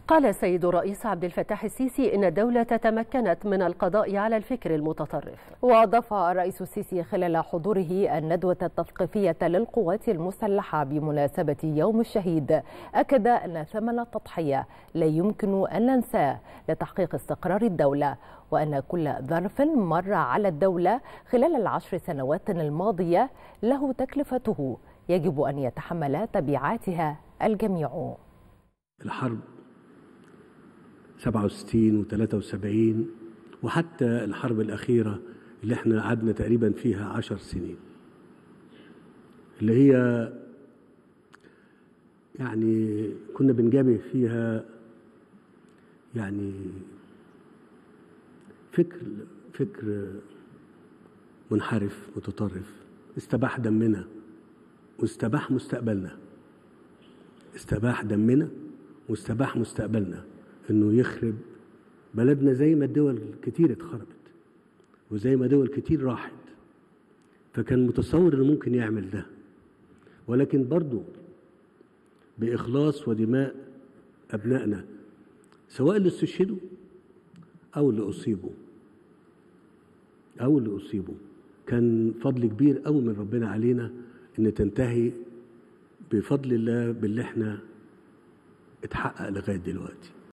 قال السيد الرئيس عبد الفتاح السيسي إن الدولة تمكنت من القضاء على الفكر المتطرف وأضاف الرئيس السيسي خلال حضوره الندوة التثقيفية للقوات المسلحة بمناسبة يوم الشهيد أكد أن ثمن التضحية لا يمكن أن ننساه لتحقيق استقرار الدولة وأن كل ظرف مر على الدولة خلال العشر سنوات الماضية له تكلفته يجب أن يتحمل تبعاتها الجميع الحرب 67 و73 وحتى الحرب الأخيرة اللي احنا قعدنا تقريبا فيها عشر سنين اللي هي يعني كنا بنجابه فيها يعني فكر فكر منحرف متطرف استباح دمنا واستباح مستقبلنا استباح دمنا واستباح مستقبلنا انه يخرب بلدنا زي ما الدول كتير اتخربت وزي ما دول كتير راحت فكان متصور انه ممكن يعمل ده ولكن برضه باخلاص ودماء ابنائنا سواء اللي استشهدوا او اللي اصيبوا او اللي اصيبوا كان فضل كبير قوي من ربنا علينا ان تنتهي بفضل الله باللي احنا اتحقق لغايه دلوقتي